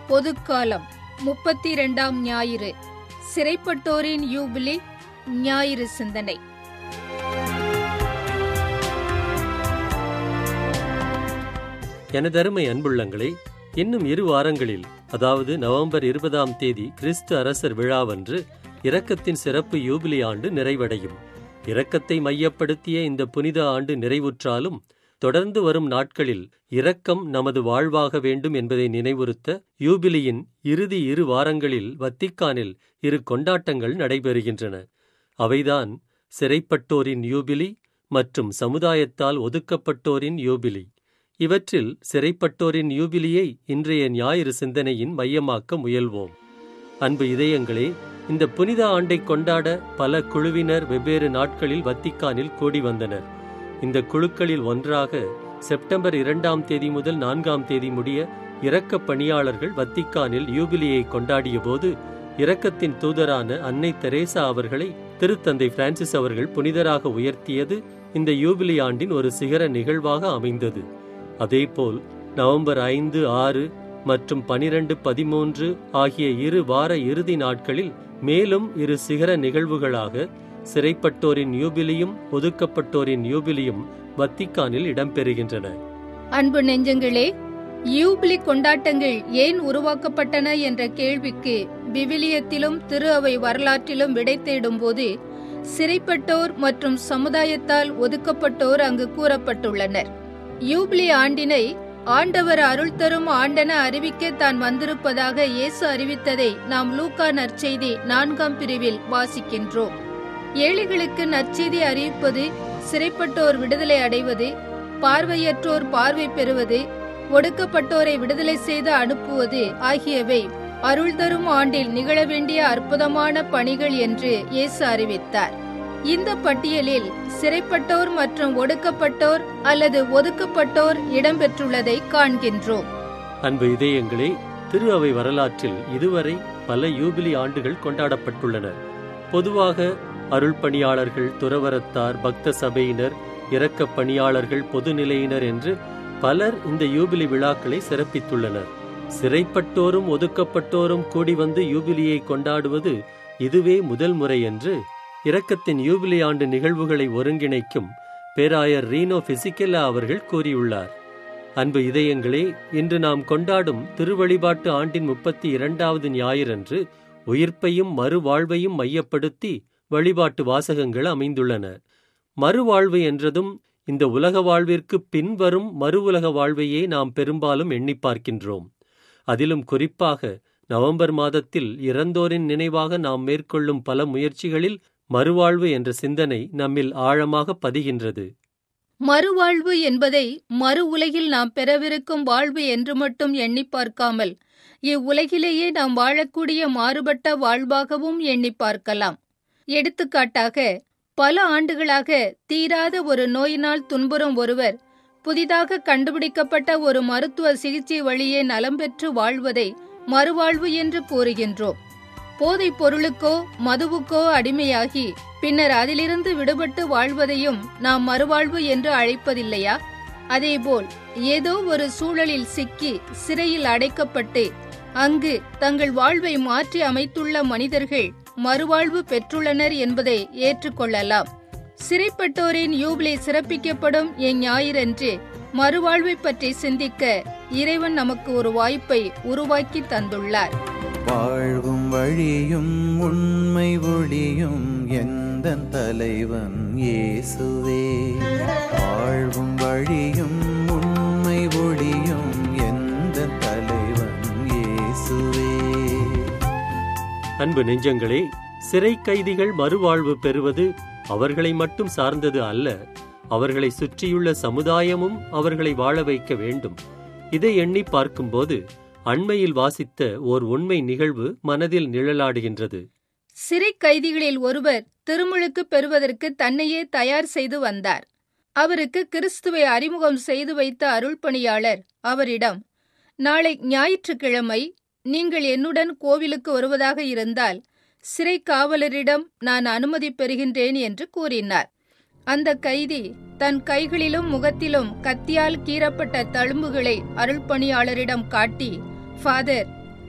பொதுக்காலம் முப்பத்தி இரண்டாம் ஞாயிறு சிறைப்பட்டோரின் யூபிலி ஞாயிறு சிந்தனை எனதருமை அன்புள்ளங்களே இன்னும் இரு வாரங்களில் அதாவது நவம்பர் இருபதாம் தேதி கிறிஸ்து அரசர் விழாவன்று இரக்கத்தின் சிறப்பு யூபிலி ஆண்டு நிறைவடையும் இரக்கத்தை மையப்படுத்திய இந்த புனித ஆண்டு நிறைவுற்றாலும் தொடர்ந்து வரும் நாட்களில் இரக்கம் நமது வாழ்வாக வேண்டும் என்பதை நினைவுறுத்த யூபிலியின் இறுதி இரு வாரங்களில் வத்திக்கானில் இரு கொண்டாட்டங்கள் நடைபெறுகின்றன அவைதான் சிறைப்பட்டோரின் யூபிலி மற்றும் சமுதாயத்தால் ஒதுக்கப்பட்டோரின் யூபிலி இவற்றில் சிறைப்பட்டோரின் யூபிலியை இன்றைய ஞாயிறு சிந்தனையின் மையமாக்க முயல்வோம் அன்பு இதயங்களே இந்த புனித ஆண்டை கொண்டாட பல குழுவினர் வெவ்வேறு நாட்களில் வத்திக்கானில் கூடி வந்தனர் இந்த குழுக்களில் ஒன்றாக செப்டம்பர் இரண்டாம் தேதி முதல் நான்காம் தேதி முடிய இரக்க பணியாளர்கள் வத்திக்கானில் யூபிலியை கொண்டாடிய போது இரக்கத்தின் தூதரான அன்னை தெரேசா அவர்களை திருத்தந்தை பிரான்சிஸ் அவர்கள் புனிதராக உயர்த்தியது இந்த யூபிலி ஆண்டின் ஒரு சிகர நிகழ்வாக அமைந்தது அதேபோல் நவம்பர் ஐந்து ஆறு மற்றும் பனிரெண்டு பதிமூன்று ஆகிய இரு வார இறுதி நாட்களில் மேலும் இரு சிகர நிகழ்வுகளாக சிறைப்பட்டோரின் யூபிலியும் ஒதுக்கப்பட்டோரின் யூபிலியும் வத்திக்கானில் இடம்பெறுகின்றன அன்பு நெஞ்சங்களே யூபிலி கொண்டாட்டங்கள் ஏன் உருவாக்கப்பட்டன என்ற கேள்விக்கு விவிலியத்திலும் திரு அவை வரலாற்றிலும் விடை தேடும்போது சிறைப்பட்டோர் மற்றும் சமுதாயத்தால் ஒதுக்கப்பட்டோர் அங்கு கூறப்பட்டுள்ளனர் யூபிலி ஆண்டினை ஆண்டவர் அருள் தரும் ஆண்டென அறிவிக்க தான் வந்திருப்பதாக இயேசு அறிவித்ததை நாம் லூக்கா நற்செய்தி நான்காம் பிரிவில் வாசிக்கின்றோம் ஏழைகளுக்கு நற்செய்தி அறிவிப்பது சிறைப்பட்டோர் விடுதலை அடைவது பார்வையற்றோர் பார்வை பெறுவது ஒடுக்கப்பட்டோரை விடுதலை செய்து அனுப்புவது ஆகியவை அருள் தரும் ஆண்டில் நிகழ வேண்டிய அற்புதமான பணிகள் என்று இயேசு அறிவித்தார் இந்த பட்டியலில் சிறைப்பட்டோர் மற்றும் ஒடுக்கப்பட்டோர் அல்லது ஒதுக்கப்பட்டோர் இடம்பெற்றுள்ளதை காண்கின்றோம் அன்பு இதயங்களே திரு அவை வரலாற்றில் இதுவரை பல யூபிலி ஆண்டுகள் கொண்டாடப்பட்டுள்ளன பொதுவாக அருள் பணியாளர்கள் துறவரத்தார் பக்த சபையினர் இரக்க பணியாளர்கள் பொதுநிலையினர் என்று பலர் இந்த யூபிலி விழாக்களை சிறப்பித்துள்ளனர் சிறைப்பட்டோரும் ஒதுக்கப்பட்டோரும் கூடி வந்து யூபிலியை கொண்டாடுவது இதுவே முதல் முறை என்று இரக்கத்தின் யூபிலி ஆண்டு நிகழ்வுகளை ஒருங்கிணைக்கும் பேராயர் ரீனோ பிசிகெல்லா அவர்கள் கூறியுள்ளார் அன்பு இதயங்களே இன்று நாம் கொண்டாடும் திருவழிபாட்டு ஆண்டின் முப்பத்தி இரண்டாவது ஞாயிறன்று உயிர்ப்பையும் மறுவாழ்வையும் மையப்படுத்தி வழிபாட்டு வாசகங்கள் அமைந்துள்ளன மறுவாழ்வு என்றதும் இந்த உலக வாழ்விற்கு பின்வரும் மறு உலக வாழ்வையே நாம் பெரும்பாலும் எண்ணி பார்க்கின்றோம் அதிலும் குறிப்பாக நவம்பர் மாதத்தில் இறந்தோரின் நினைவாக நாம் மேற்கொள்ளும் பல முயற்சிகளில் மறுவாழ்வு என்ற சிந்தனை நம்மில் ஆழமாக பதிகின்றது மறுவாழ்வு என்பதை மறு உலகில் நாம் பெறவிருக்கும் வாழ்வு என்று மட்டும் எண்ணி பார்க்காமல் இவ்வுலகிலேயே நாம் வாழக்கூடிய மாறுபட்ட வாழ்வாகவும் எண்ணி பார்க்கலாம் எடுத்துக்காட்டாக பல ஆண்டுகளாக தீராத ஒரு நோயினால் துன்புறும் ஒருவர் புதிதாக கண்டுபிடிக்கப்பட்ட ஒரு மருத்துவ சிகிச்சை வழியே நலம் பெற்று வாழ்வதை மறுவாழ்வு என்று கூறுகின்றோம் போதைப் பொருளுக்கோ மதுவுக்கோ அடிமையாகி பின்னர் அதிலிருந்து விடுபட்டு வாழ்வதையும் நாம் மறுவாழ்வு என்று அழைப்பதில்லையா அதேபோல் ஏதோ ஒரு சூழலில் சிக்கி சிறையில் அடைக்கப்பட்டு அங்கு தங்கள் வாழ்வை மாற்றி அமைத்துள்ள மனிதர்கள் மறுவாழ்வு பெற்றுள்ளனர் என்பதை ஏற்றுக்கொள்ளலாம் சிறைப்பட்டோரின் யூபிலி சிறப்பிக்கப்படும் இஞ்ஞாயிறன்று மறுவாழ்வை பற்றி சிந்திக்க இறைவன் நமக்கு ஒரு வாய்ப்பை உருவாக்கி தந்துள்ளார் வாழ்வும் வழியும் உண்மை ஒளியும் எந்த தலைவன் இயேசுவே வாழ்வும் வழியும் உண்மை ஒளியும் எந்த தலைவன் இயேசுவே அன்பு நெஞ்சங்களே சிறை கைதிகள் மறுவாழ்வு பெறுவது அவர்களை மட்டும் சார்ந்தது அல்ல அவர்களை சுற்றியுள்ள சமுதாயமும் அவர்களை வாழ வைக்க வேண்டும் இதை எண்ணி பார்க்கும்போது அண்மையில் வாசித்த ஓர் உண்மை நிகழ்வு மனதில் நிழலாடுகின்றது சிறை கைதிகளில் ஒருவர் திருமுழுக்கு பெறுவதற்கு தன்னையே தயார் செய்து வந்தார் அவருக்கு கிறிஸ்துவை அறிமுகம் செய்து வைத்த அருள் பணியாளர் அவரிடம் நாளை ஞாயிற்றுக்கிழமை நீங்கள் என்னுடன் கோவிலுக்கு வருவதாக இருந்தால் சிறை காவலரிடம் நான் அனுமதி பெறுகின்றேன் என்று கூறினார் அந்த கைதி தன் கைகளிலும் முகத்திலும் கத்தியால் கீறப்பட்ட தழும்புகளை அருள் பணியாளரிடம் காட்டி ஃபாதர்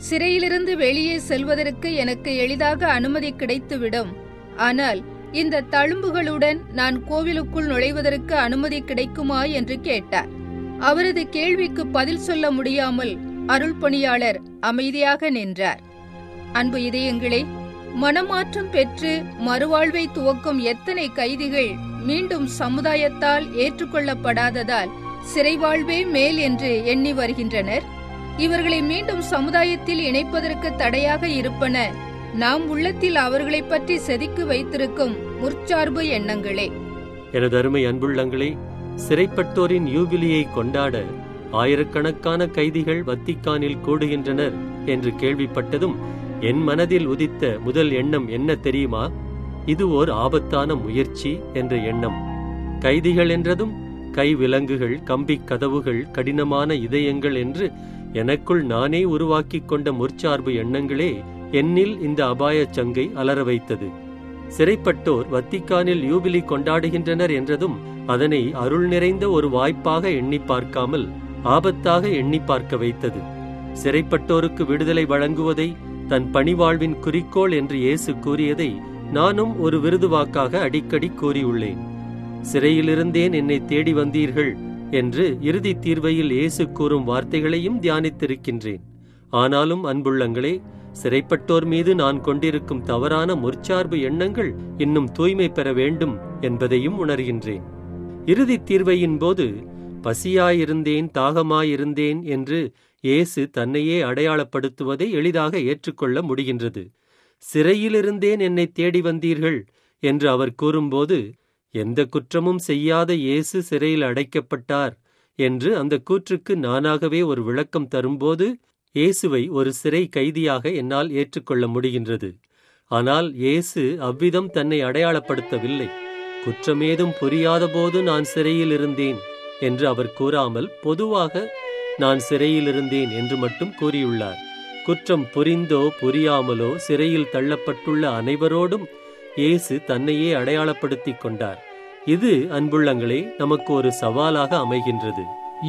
சிறையிலிருந்து வெளியே செல்வதற்கு எனக்கு எளிதாக அனுமதி கிடைத்துவிடும் ஆனால் இந்த தழும்புகளுடன் நான் கோவிலுக்குள் நுழைவதற்கு அனுமதி கிடைக்குமா என்று கேட்டார் அவரது கேள்விக்கு பதில் சொல்ல முடியாமல் அருள் பணியாளர் அமைதியாக நின்றார் அன்பு இதயங்களே மனமாற்றம் பெற்று மறுவாழ்வை துவக்கும் எத்தனை கைதிகள் மீண்டும் சமுதாயத்தால் ஏற்றுக்கொள்ளப்படாததால் சிறைவாழ்வே மேல் என்று எண்ணி வருகின்றனர் இவர்களை மீண்டும் சமுதாயத்தில் இணைப்பதற்கு தடையாக இருப்பன நாம் உள்ளத்தில் அவர்களைப் பற்றி செதுக்கி வைத்திருக்கும் முற்சார்பு எண்ணங்களே எனது அருமை அன்புள்ளங்களே சிறைப்பட்டோரின் யூபிலியை கொண்டாட ஆயிரக்கணக்கான கைதிகள் வத்திக்கானில் கூடுகின்றனர் என்று கேள்விப்பட்டதும் என் மனதில் உதித்த முதல் எண்ணம் என்ன தெரியுமா இது ஓர் ஆபத்தான முயற்சி என்ற எண்ணம் கைதிகள் என்றதும் கை விலங்குகள் கம்பிக் கதவுகள் கடினமான இதயங்கள் என்று எனக்குள் நானே உருவாக்கிக் கொண்ட முற்சார்பு எண்ணங்களே என்னில் இந்த அபாயச் சங்கை அலற வைத்தது சிறைப்பட்டோர் வத்திக்கானில் யூபிலி கொண்டாடுகின்றனர் என்றதும் அதனை அருள் நிறைந்த ஒரு வாய்ப்பாக எண்ணி பார்க்காமல் ஆபத்தாக எண்ணி பார்க்க வைத்தது சிறைப்பட்டோருக்கு விடுதலை வழங்குவதை தன் பணிவாழ்வின் குறிக்கோள் என்று இயேசு கூறியதை நானும் ஒரு விருதுவாக்காக அடிக்கடி கூறியுள்ளேன் சிறையிலிருந்தேன் என்னை தேடி வந்தீர்கள் என்று இறுதி தீர்வையில் இயேசு கூறும் வார்த்தைகளையும் தியானித்திருக்கின்றேன் ஆனாலும் அன்புள்ளங்களே சிறைப்பட்டோர் மீது நான் கொண்டிருக்கும் தவறான முற்சார்பு எண்ணங்கள் இன்னும் தூய்மை பெற வேண்டும் என்பதையும் உணர்கின்றேன் இறுதி தீர்வையின் போது பசியாயிருந்தேன் தாகமாயிருந்தேன் என்று இயேசு தன்னையே அடையாளப்படுத்துவதை எளிதாக ஏற்றுக்கொள்ள முடிகின்றது சிறையிலிருந்தேன் என்னை தேடி வந்தீர்கள் என்று அவர் கூறும்போது எந்த குற்றமும் செய்யாத இயேசு சிறையில் அடைக்கப்பட்டார் என்று அந்த கூற்றுக்கு நானாகவே ஒரு விளக்கம் தரும்போது இயேசுவை ஒரு சிறை கைதியாக என்னால் ஏற்றுக்கொள்ள முடிகின்றது ஆனால் இயேசு அவ்விதம் தன்னை அடையாளப்படுத்தவில்லை குற்றமேதும் புரியாதபோது நான் சிறையில் இருந்தேன் என்று அவர் கூறாமல் பொதுவாக நான் சிறையில் இருந்தேன் என்று மட்டும் கூறியுள்ளார் குற்றம் புரிந்தோ புரியாமலோ சிறையில் தள்ளப்பட்டுள்ள அனைவரோடும் இயேசு தன்னையே அடையாளப்படுத்திக் கொண்டார் இது அன்புள்ளங்களே நமக்கு ஒரு சவாலாக அமைகின்றது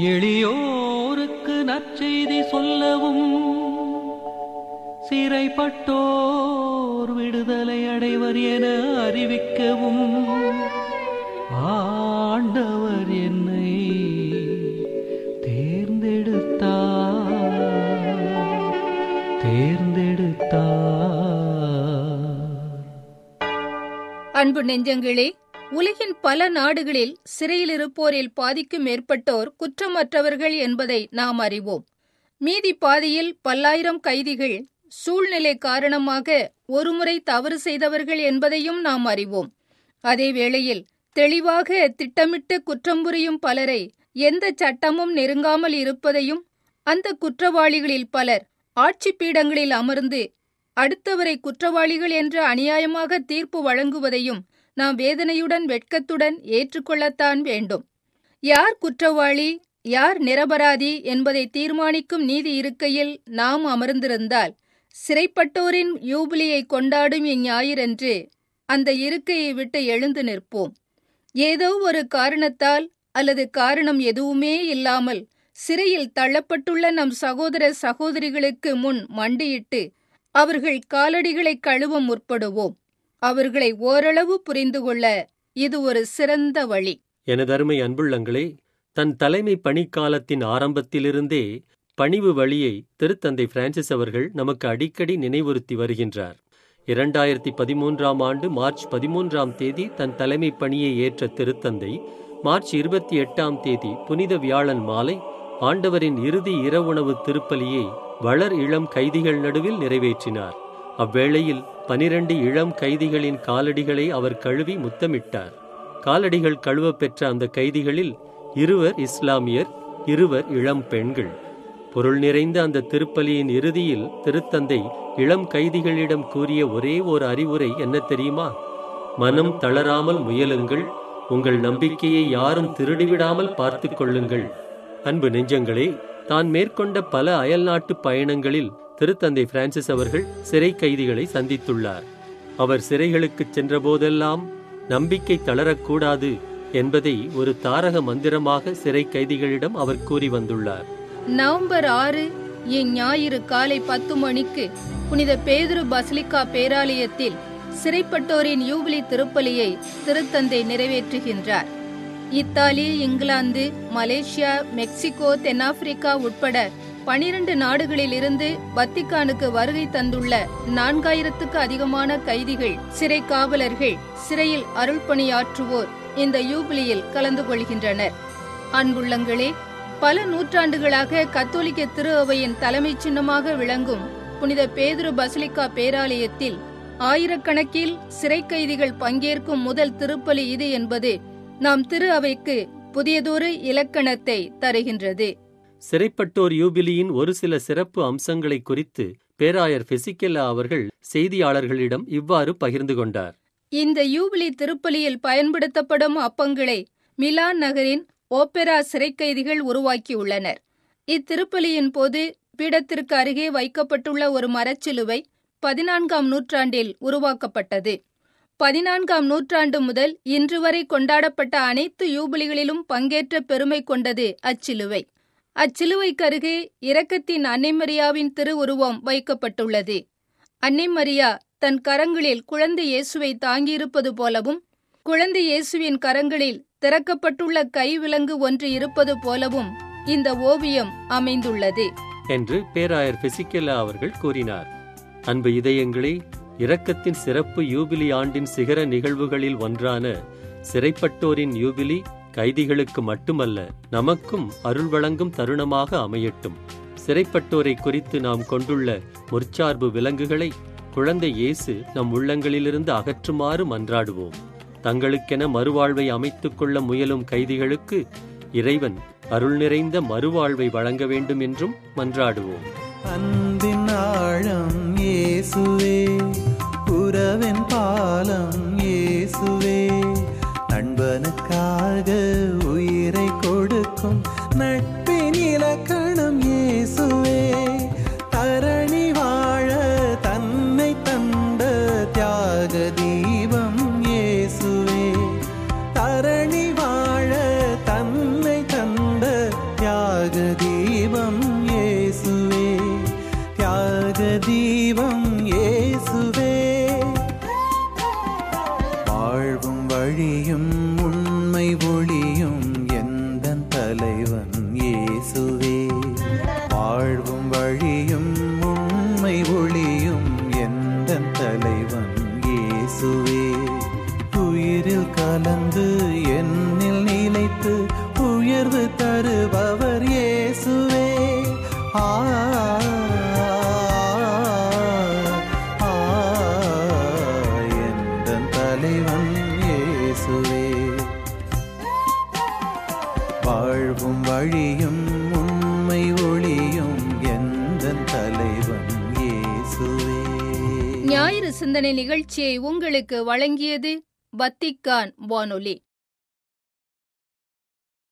எளியோருக்கு நற்செய்தி சொல்லவும் சிறைப்பட்டோர் விடுதலை அடைவர் என அறிவிக்கவும் ஆண்டவர் என்னை தேர்ந்தெடுத்தார் தேர்ந்தெடுத்தார் அன்பு நெஞ்சங்களே உலகின் பல நாடுகளில் சிறையில் இருப்போரில் பாதிக்கும் மேற்பட்டோர் குற்றமற்றவர்கள் என்பதை நாம் அறிவோம் மீதி பாதியில் பல்லாயிரம் கைதிகள் சூழ்நிலை காரணமாக ஒருமுறை தவறு செய்தவர்கள் என்பதையும் நாம் அறிவோம் அதே வேளையில் தெளிவாக திட்டமிட்டு குற்றம் புரியும் பலரை எந்த சட்டமும் நெருங்காமல் இருப்பதையும் அந்த குற்றவாளிகளில் பலர் ஆட்சி பீடங்களில் அமர்ந்து அடுத்தவரை குற்றவாளிகள் என்று அநியாயமாக தீர்ப்பு வழங்குவதையும் நாம் வேதனையுடன் வெட்கத்துடன் ஏற்றுக்கொள்ளத்தான் வேண்டும் யார் குற்றவாளி யார் நிரபராதி என்பதை தீர்மானிக்கும் நீதி இருக்கையில் நாம் அமர்ந்திருந்தால் சிறைப்பட்டோரின் யூபிலியை கொண்டாடும் இஞ்ஞாயிறன்று அந்த இருக்கையை விட்டு எழுந்து நிற்போம் ஏதோ ஒரு காரணத்தால் அல்லது காரணம் எதுவுமே இல்லாமல் சிறையில் தள்ளப்பட்டுள்ள நம் சகோதர சகோதரிகளுக்கு முன் மண்டியிட்டு அவர்கள் காலடிகளை கழுவ முற்படுவோம் அவர்களை ஓரளவு புரிந்து கொள்ள இது ஒரு சிறந்த வழி எனதருமை அன்புள்ளங்களே தன் தலைமை பணிக்காலத்தின் ஆரம்பத்திலிருந்தே பணிவு வழியை திருத்தந்தை பிரான்சிஸ் அவர்கள் நமக்கு அடிக்கடி நினைவுறுத்தி வருகின்றார் இரண்டாயிரத்தி பதிமூன்றாம் ஆண்டு மார்ச் பதிமூன்றாம் தேதி தன் தலைமை பணியை ஏற்ற திருத்தந்தை மார்ச் இருபத்தி எட்டாம் தேதி புனித வியாழன் மாலை ஆண்டவரின் இறுதி இரவுணவு திருப்பலியை வளர் இளம் கைதிகள் நடுவில் நிறைவேற்றினார் அவ்வேளையில் பனிரண்டு இளம் கைதிகளின் காலடிகளை அவர் கழுவி முத்தமிட்டார் காலடிகள் கழுவ பெற்ற அந்த கைதிகளில் இருவர் இஸ்லாமியர் இருவர் இளம் பெண்கள் பொருள் நிறைந்த அந்த திருப்பலியின் இறுதியில் திருத்தந்தை இளம் கைதிகளிடம் கூறிய ஒரே ஒரு அறிவுரை என்ன தெரியுமா மனம் தளராமல் முயலுங்கள் உங்கள் நம்பிக்கையை யாரும் திருடிவிடாமல் பார்த்துக் கொள்ளுங்கள் அன்பு நெஞ்சங்களே தான் மேற்கொண்ட பல அயல்நாட்டு பயணங்களில் திருத்தந்தை பிரான்சிஸ் அவர்கள் சிறை கைதிகளை சந்தித்துள்ளார் அவர் சிறைகளுக்குச் சென்றபோதெல்லாம் நம்பிக்கை தளரக்கூடாது என்பதை ஒரு தாரக மந்திரமாக சிறை கைதிகளிடம் அவர் கூறி வந்துள்ளார் நவம்பர் ஆறு இஞ்ஞாயிறு காலை பத்து மணிக்கு புனித பேதுரு பசிலிக்கா பேராலயத்தில் சிறைப்பட்டோரின் யூபிலி திருப்பலியை திருத்தந்தை நிறைவேற்றுகின்றார் இத்தாலி இங்கிலாந்து மலேசியா மெக்சிகோ தென்னாப்பிரிக்கா உட்பட பனிரண்டு நாடுகளில் இருந்து வத்திக்கானுக்கு வருகை தந்துள்ள நான்காயிரத்துக்கு அதிகமான கைதிகள் சிறை காவலர்கள் சிறையில் அருள்பணியாற்றுவோர் இந்த யூபிலியில் கலந்து கொள்கின்றனர் அன்புள்ளங்களே பல நூற்றாண்டுகளாக கத்தோலிக்க திரு அவையின் தலைமைச் சின்னமாக விளங்கும் புனித பேதுரு பசிலிக்கா பேராலயத்தில் ஆயிரக்கணக்கில் சிறை கைதிகள் பங்கேற்கும் முதல் திருப்பலி இது என்பது நாம் திரு அவைக்கு புதியதொரு இலக்கணத்தை தருகின்றது சிறைப்பட்டோர் யூபிலியின் ஒரு சில சிறப்பு அம்சங்களை குறித்து பேராயர் பெசிக்கெல்லா அவர்கள் செய்தியாளர்களிடம் இவ்வாறு பகிர்ந்து கொண்டார் இந்த யூபிலி திருப்பலியில் பயன்படுத்தப்படும் அப்பங்களை மிலான் நகரின் ஓபெரா சிறை கைதிகள் உருவாக்கியுள்ளனர் இத்திருப்பலியின் போது பீடத்திற்கு அருகே வைக்கப்பட்டுள்ள ஒரு மரச்சிலுவை பதினான்காம் நூற்றாண்டில் உருவாக்கப்பட்டது பதினான்காம் நூற்றாண்டு முதல் இன்று வரை கொண்டாடப்பட்ட அனைத்து யூபிலிகளிலும் பங்கேற்ற பெருமை கொண்டது அச்சிலுவை அச்சிலுவைக்கருகே இரக்கத்தின் அன்னைமரியாவின் திருவுருவம் வைக்கப்பட்டுள்ளது அன்னைமரியா தன் கரங்களில் குழந்தை இயேசுவை தாங்கியிருப்பது போலவும் குழந்தை இயேசுவின் கரங்களில் திறக்கப்பட்டுள்ள கைவிலங்கு ஒன்று இருப்பது போலவும் இந்த ஓவியம் அமைந்துள்ளது என்று பேராயர் பெசிக்கெல்லா அவர்கள் கூறினார் அன்பு இதயங்களே இரக்கத்தின் சிறப்பு யூபிலி ஆண்டின் சிகர நிகழ்வுகளில் ஒன்றான சிறைப்பட்டோரின் யூபிலி கைதிகளுக்கு மட்டுமல்ல நமக்கும் அருள் வழங்கும் தருணமாக அமையட்டும் சிறைப்பட்டோரை குறித்து நாம் கொண்டுள்ள முற்சார்பு விலங்குகளை குழந்தை இயேசு நம் உள்ளங்களிலிருந்து அகற்றுமாறு மன்றாடுவோம் தங்களுக்கென மறுவாழ்வை அமைத்துக் கொள்ள முயலும் கைதிகளுக்கு இறைவன் அருள் நிறைந்த மறுவாழ்வை வழங்க வேண்டும் என்றும் மன்றாடுவோம் அன்பின் ஆழம் இயேசுவே உறவின் பாலம் இயேசுவே நண்பனுக்காக உயிரை கொடுக்கும் நட்பின் இலக்கணம் இயேசுவே தரணி வாழ தன்னை தந்த தியாக தீபம் இயேசுவே தரணி வாழ தன்னை தந்த தியாக தீபம் இயேசுவே தியாக தீபம் இயேசுவே வாழ்வும் வழியும் உண்மை ஒளியும் எந்த தலைவன் இயேசுவே வாழ்வும் வழியும் உண்மை ஒளியும் எந்த தலைவன் இயேசுவே உயிரில் கலந்து என்னில் நிலைத்து உயர்வு தருபவர் இயேசுவே ஆ ஆ, எந்தன் தலைவன் இயேசுவே வாழ்வும் வழியும் உண்மை ஒளியும் எந்தன் தலைவன் இயேசுவே ஞாயிறு சிந்தனை நிகழ்ச்சியை உங்களுக்கு வழங்கியது வத்திக்கான் வானொலி